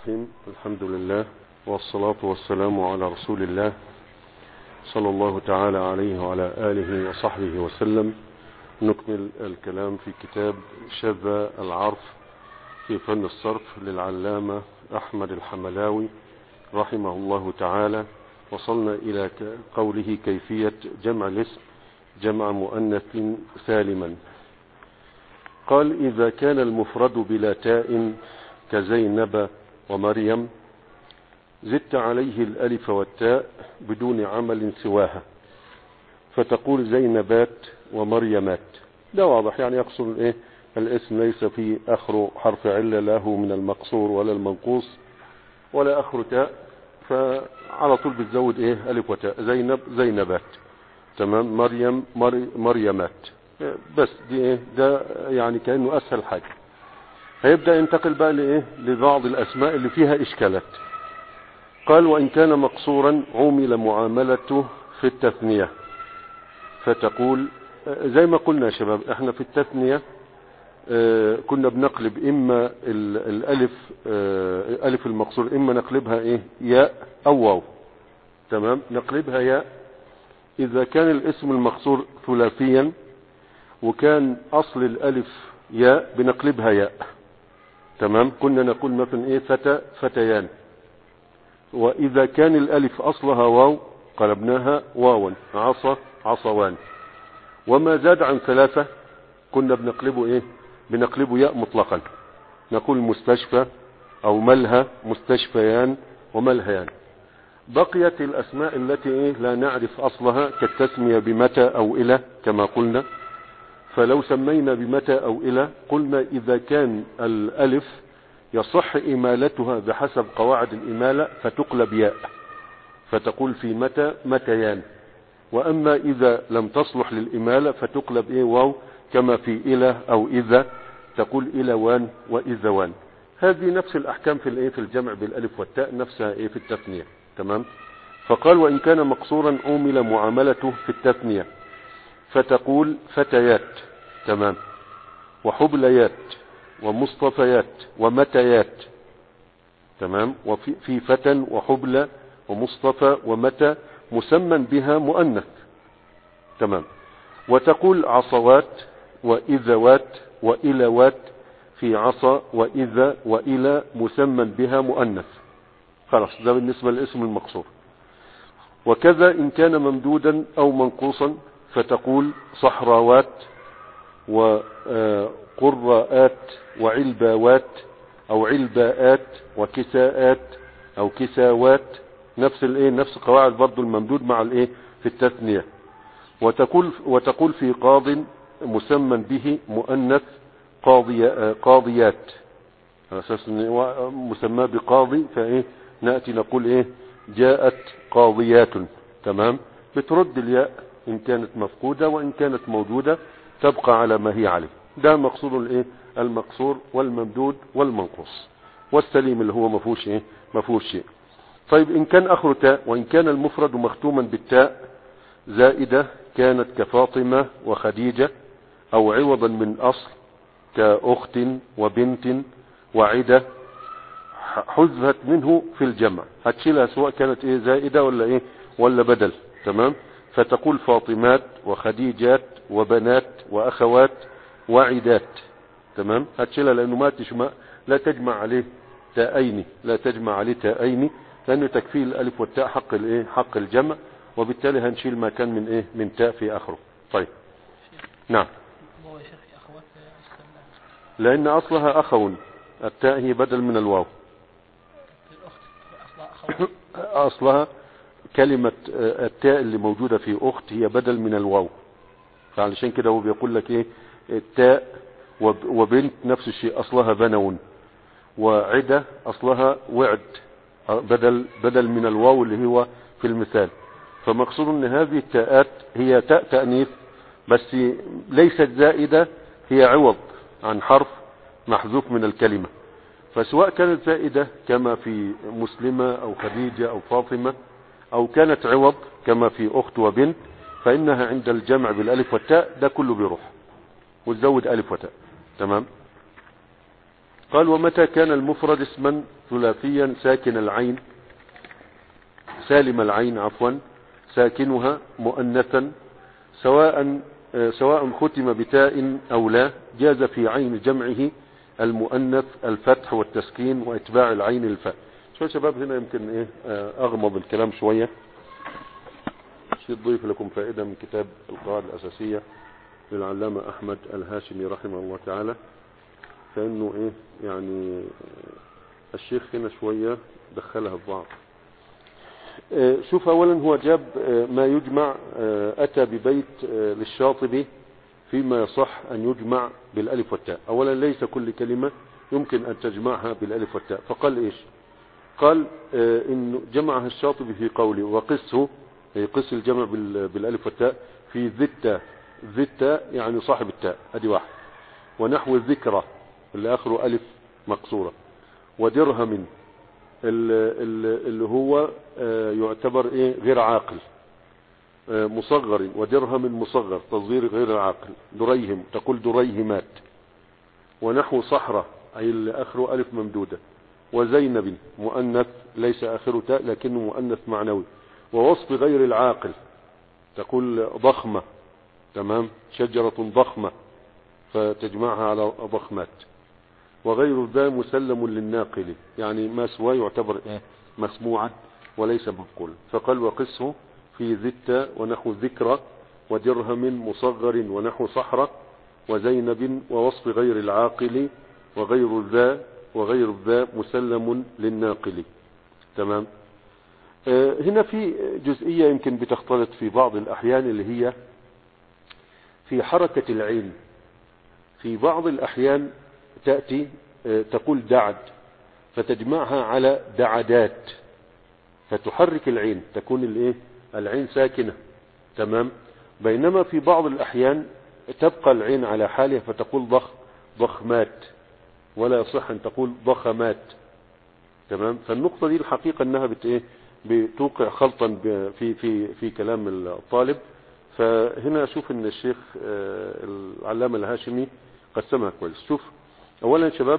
الرحيم الحمد لله والصلاة والسلام على رسول الله صلى الله تعالى عليه وعلى آله وصحبه وسلم نكمل الكلام في كتاب شذا العرف في فن الصرف للعلامة أحمد الحملاوي رحمه الله تعالى وصلنا إلى قوله كيفية جمع الاسم جمع مؤنث سالما قال إذا كان المفرد بلا تاء كزينب ومريم زدت عليه الألف والتاء بدون عمل سواها فتقول زينبات ومريمات ده واضح يعني يقصد ايه الاسم ليس في اخر حرف علة له من المقصور ولا المنقوص ولا اخر تاء فعلى طول بتزود ايه الف وتاء زينب زينبات تمام مريم مري مريمات بس دي ايه ده يعني كأنه اسهل حاجة هيبدأ ينتقل بقى لايه لبعض الاسماء اللي فيها اشكالات قال وان كان مقصورا عمل معاملته في التثنية فتقول زي ما قلنا يا شباب احنا في التثنية اه كنا بنقلب اما الالف اه الف المقصور اما نقلبها ايه ياء او واو تمام نقلبها ياء اذا كان الاسم المقصور ثلاثيا وكان اصل الالف ياء بنقلبها ياء تمام كنا نقول مثلا ايه فتى فتيان واذا كان الالف اصلها واو قلبناها واوا عصا عصوان وما زاد عن ثلاثة كنا بنقلبه ايه بنقلبه ياء مطلقا نقول مستشفى او ملهى مستشفيان وملهيان بقيت الاسماء التي ايه لا نعرف اصلها كالتسمية بمتى او الى كما قلنا فلو سمينا بمتى او الى قلنا اذا كان الالف يصح امالتها بحسب قواعد الامالة فتقلب ياء فتقول في متى متيان واما اذا لم تصلح للامالة فتقلب ايه واو كما في الى او اذا تقول الوان واذوان هذه نفس الاحكام في الايه في الجمع بالالف والتاء نفسها ايه في التثنية تمام فقال وان كان مقصورا عمل معاملته في التثنية فتقول فتيات تمام وحبليات ومصطفيات ومتيات تمام وفي في فتى وحبلى ومصطفى ومتى مسمى بها مؤنث تمام وتقول عصوات وإذوات وإلوات في عصا وإذا وإلى مسمى بها مؤنث خلاص ده بالنسبة للاسم المقصور وكذا إن كان ممدودا أو منقوصا فتقول صحراوات وقراءات وعلباوات أو علباءات وكساءات أو كساوات نفس الايه نفس قواعد برضو الممدود مع الايه في التثنية وتقول وتقول في قاض مسمى به مؤنث قاضي قاضيات على اساس مسمى بقاضي فايه ناتي نقول ايه جاءت قاضيات تمام بترد الياء ان كانت مفقودة وان كانت موجودة تبقى على ما هي عليه ده مقصود الايه المقصور والممدود والمنقوص والسليم اللي هو ما فيهوش ايه ما فيهوش شيء طيب إن كان آخر تاء وإن كان المفرد مختوما بالتاء زائدة كانت كفاطمة وخديجة أو عوضا من أصل كأخت وبنت وعدة حذفت منه في الجمع هتشيلها سواء كانت إيه زائدة ولا إيه ولا بدل تمام فتقول فاطمات وخديجات وبنات وأخوات وعدات تمام هتشيلها لأنه ما تجمع لا تجمع عليه تاءين لا تجمع عليه تاءين لانه تكفيه الالف والتاء حق الايه حق الجمع وبالتالي هنشيل ما كان من ايه من تاء في اخره طيب نعم لان اصلها اخو التاء هي بدل من الواو اصلها كلمة التاء اللي موجودة في اخت هي بدل من الواو فعلشان كده هو بيقول لك ايه التاء وبنت نفس الشيء اصلها بنون وعدة اصلها وعد بدل بدل من الواو اللي هو في المثال فمقصود ان هذه التاءات هي تاء تأنيث بس ليست زائدة هي عوض عن حرف محذوف من الكلمة فسواء كانت زائدة كما في مسلمة او خديجة او فاطمة او كانت عوض كما في اخت وبنت فانها عند الجمع بالالف والتاء ده كله بيروح وتزود الف وتاء تمام قال ومتى كان المفرد اسما ثلاثيا ساكن العين سالم العين عفوا ساكنها مؤنثا سواء سواء ختم بتاء او لا جاز في عين جمعه المؤنث الفتح والتسكين واتباع العين الفاء شوية شباب هنا يمكن ايه اغمض الكلام شوية شيء ضيف لكم فائدة من كتاب القواعد الاساسية للعلامة احمد الهاشمي رحمه الله تعالى كأنه ايه يعني الشيخ هنا شوية دخلها في بعض شوف اولا هو جاب ما يجمع اتى ببيت للشاطبي فيما يصح ان يجمع بالالف والتاء اولا ليس كل كلمة يمكن ان تجمعها بالالف والتاء فقال ايش قال ان جمعها الشاطبي في قوله وقسه قس الجمع بالالف والتاء في ذي التاء ذي التاء يعني صاحب التاء ادي واحد ونحو الذكرى اللي اخره الف مقصورة ودرهم اللي هو يعتبر ايه غير عاقل مصغر ودرهم مصغر تصغير غير عاقل دريهم تقول دريهمات ونحو صحراء اي اللي اخره الف ممدودة وزينب مؤنث ليس اخره تاء لكنه مؤنث معنوي ووصف غير العاقل تقول ضخمة تمام شجرة ضخمة فتجمعها على ضخمات وغير ذا مسلم للناقل يعني ما سواه يعتبر ايه مسموعا وليس منقولا فقال وقسه في ذت ونحو ذكرى ودرهم مصغر ونحو صحرة وزينب ووصف غير العاقل وغير ذا وغير ذا مسلم للناقل تمام آه هنا في جزئية يمكن بتختلط في بعض الأحيان اللي هي في حركة العين في بعض الأحيان تأتي تقول دعد فتجمعها على دعدات فتحرك العين تكون الايه العين ساكنة تمام بينما في بعض الأحيان تبقى العين على حالها فتقول ضخ ضخمات ولا يصح أن تقول ضخمات تمام فالنقطة دي الحقيقة أنها بت إيه بتوقع خلطا في في في كلام الطالب فهنا أشوف أن الشيخ العلامة الهاشمي قسمها كويس شوف اولا شباب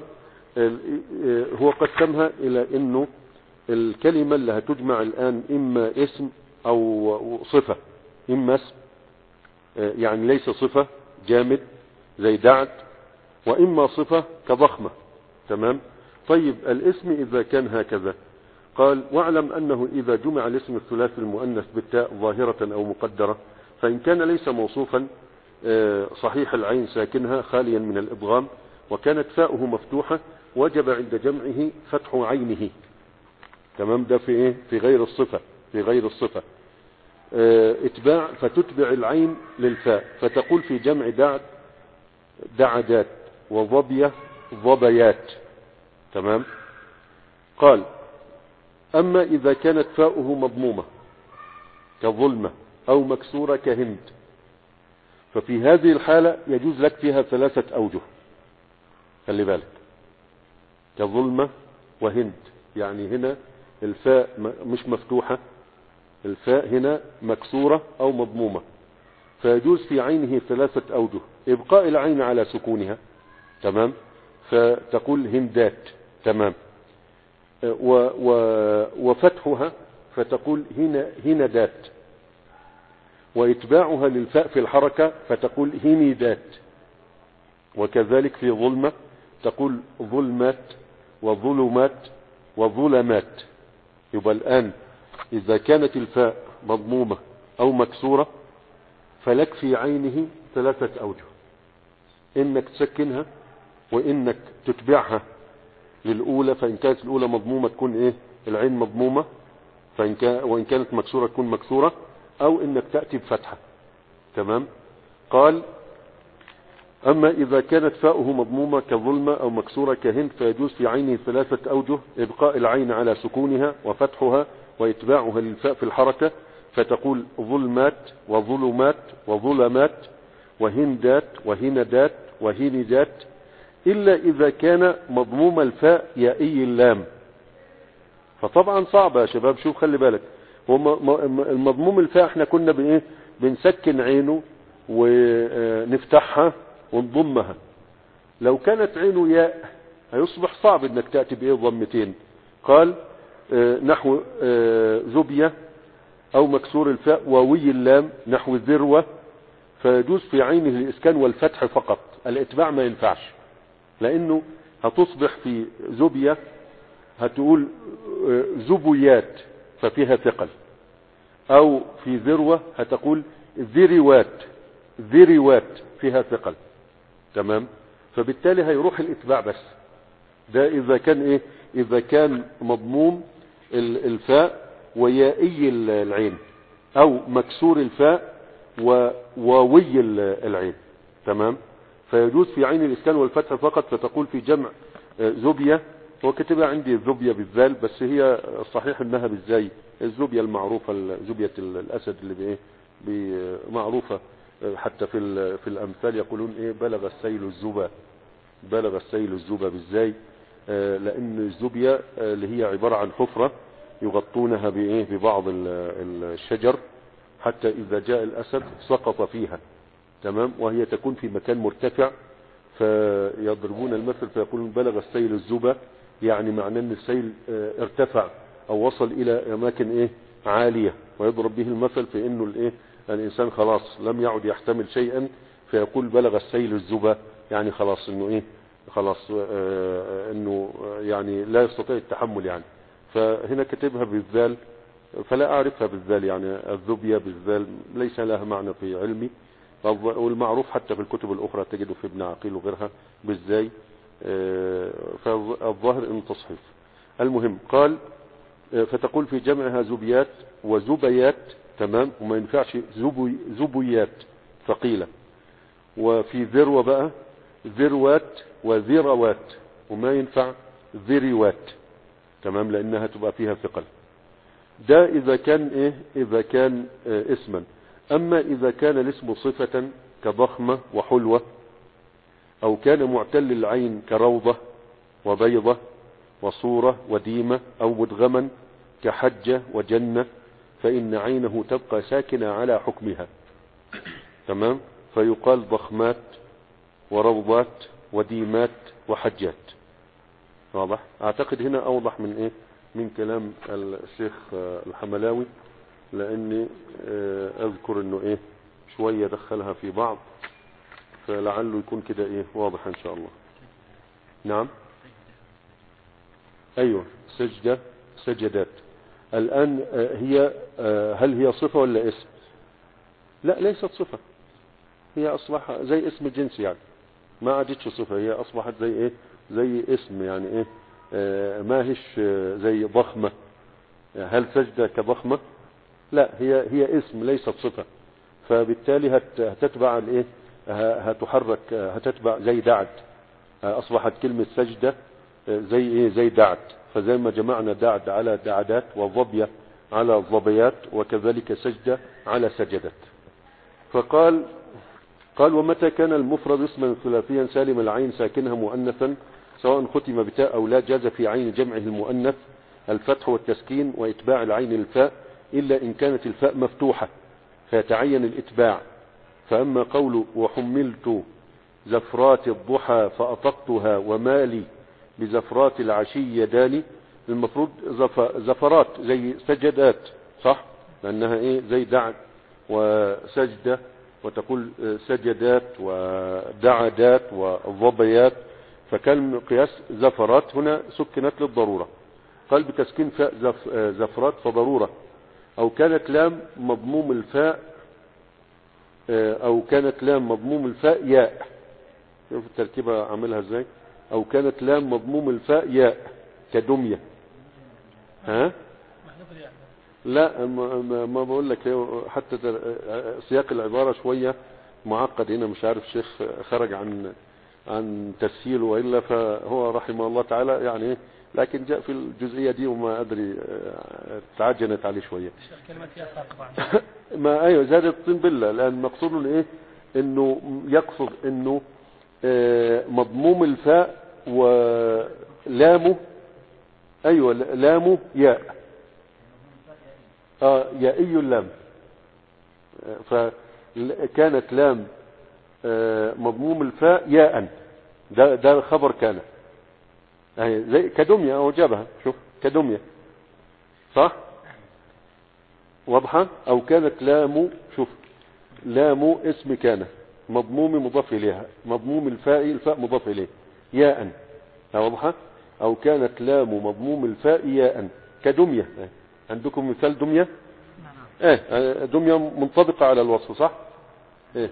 هو قسمها الى انه الكلمة اللي هتجمع الان اما اسم او صفة اما اسم يعني ليس صفة جامد زي دعد واما صفة كضخمة تمام طيب الاسم اذا كان هكذا قال واعلم انه اذا جمع الاسم الثلاثي المؤنث بالتاء ظاهرة او مقدرة فان كان ليس موصوفا صحيح العين ساكنها خاليا من الادغام وكانت فاؤه مفتوحة وجب عند جمعه فتح عينه تمام ده في ايه في غير الصفة في غير الصفة اه اتباع فتتبع العين للفاء فتقول في جمع دعد دعدات وظبية ظبيات تمام قال اما اذا كانت فاؤه مضمومة كظلمة او مكسورة كهند ففي هذه الحالة يجوز لك فيها ثلاثة اوجه خلي بالك كظلمة وهند يعني هنا الفاء مش مفتوحة الفاء هنا مكسورة او مضمومة فيجوز في عينه ثلاثة اوجه ابقاء العين على سكونها تمام فتقول هندات تمام و و وفتحها فتقول هنا هندات واتباعها للفاء في الحركة فتقول هندات وكذلك في ظلمة تقول ظلمات وظلمات وظلمات يبقى الآن إذا كانت الفاء مضمومة أو مكسورة فلك في عينه ثلاثة أوجه إنك تسكنها وإنك تتبعها للأولى فإن كانت الأولى مضمومة تكون إيه العين مضمومة فإن كان وإن كانت مكسورة تكون مكسورة أو إنك تأتي بفتحة تمام قال أما إذا كانت فاؤه مضمومة كظلمة أو مكسورة كهند فيجوز في عينه ثلاثة أوجه إبقاء العين على سكونها وفتحها وإتباعها للفاء في الحركة فتقول ظلمات وظلمات وظلمات وهندات وهندات وهندات إلا إذا كان مضموم الفاء يائي اللام فطبعا صعبة يا شباب شوف خلي بالك هو المضموم الفاء احنا كنا بايه بنسكن عينه ونفتحها ونضمها لو كانت عينه ياء هيصبح صعب انك تأتي بايه ضمتين قال آه، نحو آه، زبية او مكسور الفاء واوي اللام نحو ذروة فيجوز في عينه الاسكان والفتح فقط الاتباع ما ينفعش لانه هتصبح في زبية هتقول آه، زبيات ففيها ثقل او في ذروة هتقول ذروات ذروات فيها ثقل تمام فبالتالي هيروح الاتباع بس ده اذا كان ايه اذا كان مضموم ال- الفاء ويائي ال- العين او مكسور الفاء وواوي ال- العين تمام فيجوز في عين الاسكان والفتح فقط فتقول في جمع آه، زبية هو كتبها عندي الزبية بالذال بس هي الصحيح انها بالزاي الزبية المعروفة ال- زبية ال- الاسد اللي بايه بي- معروفة آه، حتى في ال- في الامثال يقولون ايه بلغ السيل الزبا بلغ السيل الزبا بالزاي آه، لان الزبية آه، اللي هي عبارة عن حفرة يغطونها بايه ببعض ال- ال- الشجر حتى اذا جاء الاسد سقط فيها تمام وهي تكون في مكان مرتفع فيضربون المثل فيقولون بلغ السيل الزبا يعني معناه ان السيل آه، ارتفع او وصل الى اماكن ايه عالية ويضرب به المثل في انه الايه الانسان خلاص لم يعد يحتمل شيئا فيقول بلغ السيل الزبا يعني خلاص انه ايه خلاص آه، انه آه، يعني لا يستطيع التحمل يعني فهنا كتبها بالذال فلا اعرفها بالذال يعني الذبية بالذال ليس لها معنى في علمي فالظ- والمعروف حتى في الكتب الاخرى تجده في ابن عقيل وغيرها بالزاي آه، فالظاهر انه تصحيف المهم قال آه، فتقول في جمعها زبيات وزبيات تمام وما ينفعش زبي زبيات ثقيلة وفي ذروة بقى ذروات وذروات وما ينفع ذروات تمام لانها تبقى فيها ثقل ده اذا كان ايه اذا كان آه اسما اما اذا كان الاسم صفة كضخمة وحلوة او كان معتل العين كروضة وبيضة وصورة وديمة او مدغما كحجة وجنة فان عينه تبقى ساكنة على حكمها تمام فيقال ضخمات وروضات وديمات وحجات واضح اعتقد هنا اوضح من ايه من كلام الشيخ آه، الحملاوي لاني آه، اذكر انه ايه شوية دخلها في بعض فلعله يكون كده ايه واضح ان شاء الله نعم ايوه سجدة سجدات الان آه، هي آه، هل هي صفة ولا اسم لا ليست صفة هي اصبح زي اسم جنس يعني ما عادتش صفة هي اصبحت زي ايه زي اسم يعني ايه آه، ما هيش آه، زي ضخمة هل سجدة كضخمة لا هي هي اسم ليست صفة فبالتالي هت- هتتبع الايه ه- هتحرك آه، هتتبع زي دعد آه، اصبحت كلمة سجدة آه، زي ايه زي دعد فزي ما جمعنا دعد على دعدات وظبية على ظبيات وكذلك سجدة على سجدت فقال قال ومتى كان المفرد اسما ثلاثيا سالم العين ساكنها مؤنثا سواء ختم بتاء او لا جاز في عين جمعه المؤنث الفتح والتسكين واتباع العين الفاء الا ان كانت الفاء مفتوحة فيتعين الاتباع فاما قول وحملت زفرات الضحى فاطقتها ومالي بزفرات العشي يداني المفروض زف- زفرات زي سجدات صح لانها ايه زي دعد وسجدة وتقول سجدات ودعدات وضبيات فكان قياس زفرات هنا سكنت للضرورة قال بتسكين فاء زف زفرات فضرورة او كانت لام مضموم الفاء او كانت لام مضموم الفاء ياء شوف التركيبة عاملها ازاي او كانت لام مضموم الفاء ياء كدمية ها محذوف الياء لا ما, ما, ما بقول لك هي حتى در- سياق العبارة شوية معقد هنا مش عارف الشيخ خرج عن عن تسهيله والا فهو رحمه الله تعالى يعني إيه، لكن جاء في الجزئية دي وما ادري آه، تعجنت عليه شوية كلمة ياء ساقطة ما ايوه زادت طين بالله لان مقصود ايه انه يقصد انه آه، مضموم الفاء ولامه ايوه لامه ياء اه يائي اللام آه، فكانت لام آه، مضموم الفاء ياء ده ده خبر كان اهي زي كدمية او جابها شوف كدمية صح واضحة او كانت لام شوف لام اسم كان مضموم مضاف اليها مضموم الفاء الفاء مضاف اليه ياء واضحة او كانت لام مضموم الفاء ياء كدمية اه. عندكم مثال دمية ايه اه دمية منطبقة على الوصف صح ايه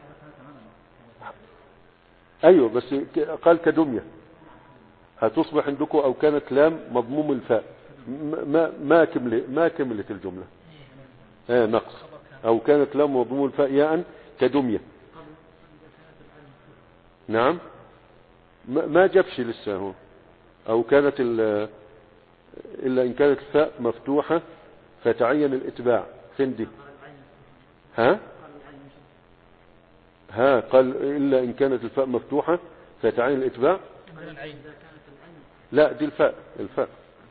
ايوه بس ك- قال كدمية هتصبح عندكم او كانت لام مضموم الفاء م- ما ما كمل ما كملت الجملة ايه نقص او كانت لام مضموم الفاء ياء كدمية نعم ما ما جابش لسه هو او كانت ال- الا ان كانت الفاء مفتوحة فتعين الاتباع فين دي ها ها قال الا ان كانت الفاء مفتوحة فتعين الاتباع من العين لا دي الفاء الفاء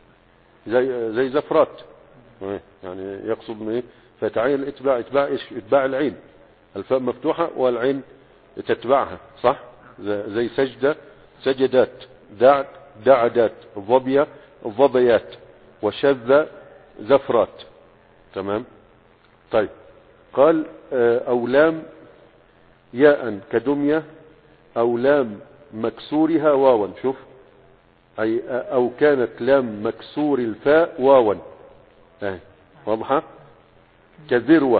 زي زي زفرات إيه، يعني يقصد من ايه فتعين الاتباع اتباع ايش اتباع العين الفاء مفتوحة والعين تتبعها صح ز- زي سجدة سجدات دعد دعدات ظبية ظبيات وشذ زفرات تمام طيب قال آه، او لام ياء كدمية او لام مكسورها واوا شوف أي أو كانت لام مكسور الفاء واوا أهي واضحة كذروة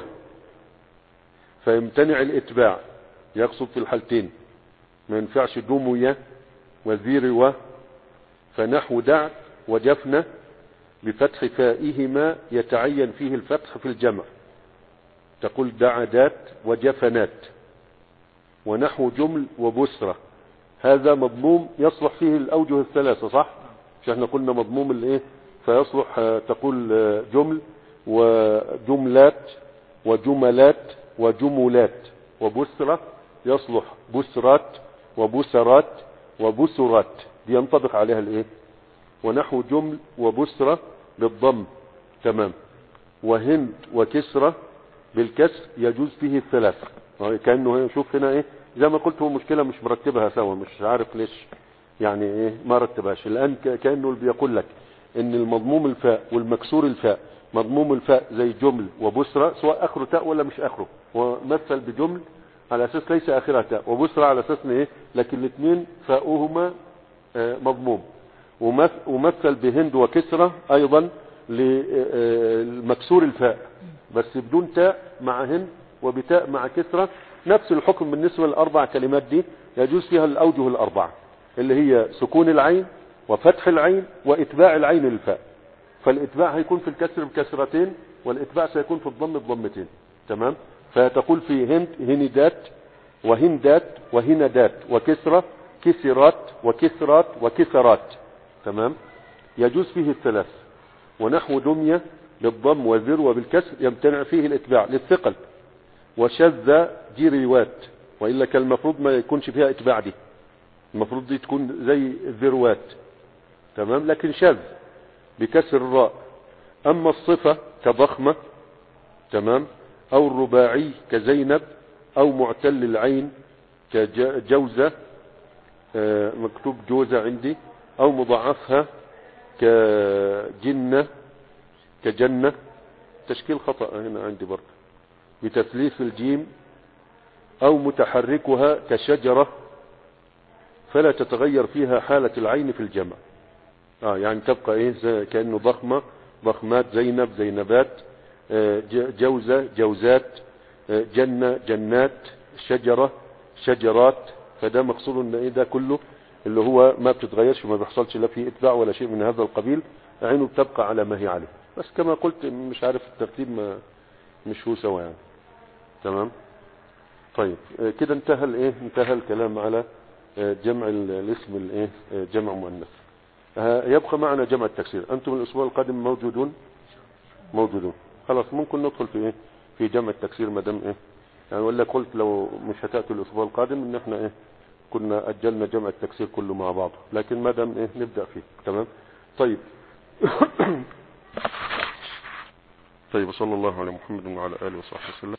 فيمتنع الاتباع يقصد في الحالتين ما ينفعش دمية وذروة فنحو دع وجفنة بفتح فائهما يتعين فيه الفتح في الجمع تقول دعدات وجفنات ونحو جمل وبسرة هذا مضموم يصلح فيه الأوجه الثلاثة صح مش احنا قلنا مضموم الايه فيصلح آه، تقول آه، جمل وجملات وجملات وجملات وبسرة يصلح بسرات وبسرات وبسرات دي ينطبق عليها الايه ونحو جمل وبسرة بالضم تمام وهند وكسرة بالكسر يجوز فيه الثلاث آه، كأنه هي- شوف هنا ايه زي ما قلت هو مشكلة مش مرتبها سوا مش عارف ليش يعني ايه ما رتبهاش الان ك- كأنه اللي بيقول لك ان المضموم الفاء والمكسور الفاء مضموم الفاء زي جمل وبسرة سواء اخره تاء ولا مش اخره ومثل بجمل على اساس ليس اخرها تاء وبسرة على اساس إن ايه لكن الاثنين فاؤهما آه، مضموم ومث- ومثل بهند وكسرة ايضا لمكسور الفاء بس بدون تاء مع هند وبتاء مع كسرة نفس الحكم بالنسبة للأربع كلمات دي يجوز فيها الأوجه الأربعة اللي هي سكون العين وفتح العين وإتباع العين للفاء فالإتباع هيكون في الكسر بكسرتين والإتباع سيكون في الضم بضمتين تمام فتقول في هند هندات وهندات وهندات وكسرة كسرات وكسرات وكسرات تمام يجوز فيه الثلاث ونحو دمية بالضم والذروة بالكسر يمتنع فيه الاتباع للثقل وشذ جريوات وإلا كان المفروض ما يكونش فيها اتباع دي المفروض دي تكون زي الذروات تمام لكن شذ بكسر الراء أما الصفة كضخمة تمام أو الرباعي كزينب أو معتل العين كجوزة آه، مكتوب جوزة عندي أو مضاعفها كجنة كجنة تشكيل خطأ هنا عندي برضه بتثليث الجيم أو متحركها كشجرة فلا تتغير فيها حالة العين في الجمع آه يعني تبقى إيه زي كأنه ضخمة ضخمات زينب زينبات آه، ج- جوزة جوزات آه، جنة جنات شجرة شجرات فده مقصود ان ايه ده كله اللي هو ما بتتغيرش وما بيحصلش لا فيه اتباع ولا شيء من هذا القبيل عينه بتبقى على ما هي عليه بس كما قلت مش عارف الترتيب ما مش هو سوا يعني تمام طيب آه، كده انتهى الايه انتهى الكلام على آه، جمع ال- الاسم الايه آه، جمع مؤنث آه، يبقى معنا جمع التكسير انتم الاسبوع القادم موجودون موجودون خلاص ممكن ندخل في ايه في جمع التكسير ما دام ايه يعني ولا قلت لو مش هتاتوا الاسبوع القادم ان احنا ايه كنا اجلنا جمع التكسير كله مع بعض لكن ما دام ايه نبدا فيه تمام طيب طيب صلى الله على محمد وعلى اله وصحبه وسلم